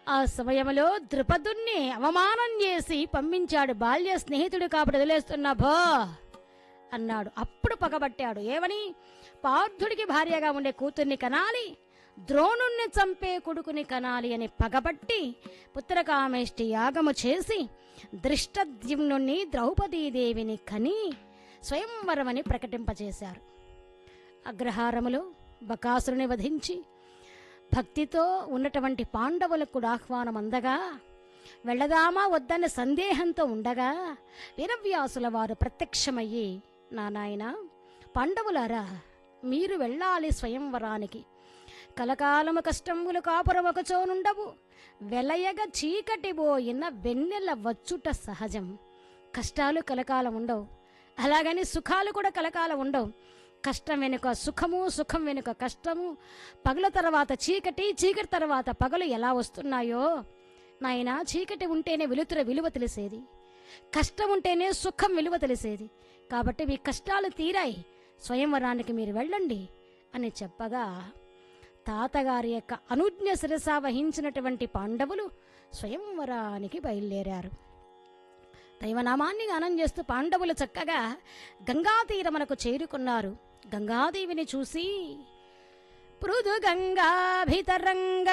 ఆ సమయంలో ద్రుపదుణ్ణి అవమానం చేసి పంపించాడు బాల్య స్నేహితుడు కాబట్టి వదిలేస్తున్నా భో అన్నాడు అప్పుడు పగబట్టాడు ఏమని పార్థుడికి భార్యగా ఉండే కూతుర్ని కనాలి ద్రోణుణ్ణి చంపే కొడుకుని కనాలి అని పగబట్టి పుత్రకామేష్టి యాగము చేసి దృష్టద్యుమ్నుణ్ణి ద్రౌపదీదేవిని కని స్వయంవరమని ప్రకటింపచేశారు అగ్రహారములో బకాసురుని వధించి భక్తితో ఉన్నటువంటి పాండవులకు కూడా ఆహ్వానం అందగా వెళ్ళదామా వద్దన్న సందేహంతో ఉండగా వీరవ్యాసుల వారు ప్రత్యక్షమయ్యి నా నాయన పాండవులారా మీరు వెళ్ళాలి స్వయంవరానికి కలకాలము కష్టములు కాపురం ఒకచోనుండవు వెలయగ చీకటి పోయిన వెన్నెల వచ్చుట సహజం కష్టాలు కలకాలం ఉండవు అలాగని సుఖాలు కూడా కలకాలం ఉండవు కష్టం వెనుక సుఖము సుఖం వెనుక కష్టము పగల తర్వాత చీకటి చీకటి తర్వాత పగలు ఎలా వస్తున్నాయో నాయన చీకటి ఉంటేనే వెలుతుర విలువ తెలిసేది కష్టం ఉంటేనే సుఖం విలువ తెలిసేది కాబట్టి మీ కష్టాలు తీరాయి స్వయంవరానికి మీరు వెళ్ళండి అని చెప్పగా తాతగారి యొక్క అనుజ్ఞ శిరస వహించినటువంటి పాండవులు స్వయంవరానికి బయలుదేరారు దైవనామాన్ని గానం చేస్తూ పాండవులు చక్కగా గంగా తీరమునకు చేరుకున్నారు గంగాదేవిని చూసి పృథు గంగాభితరంగ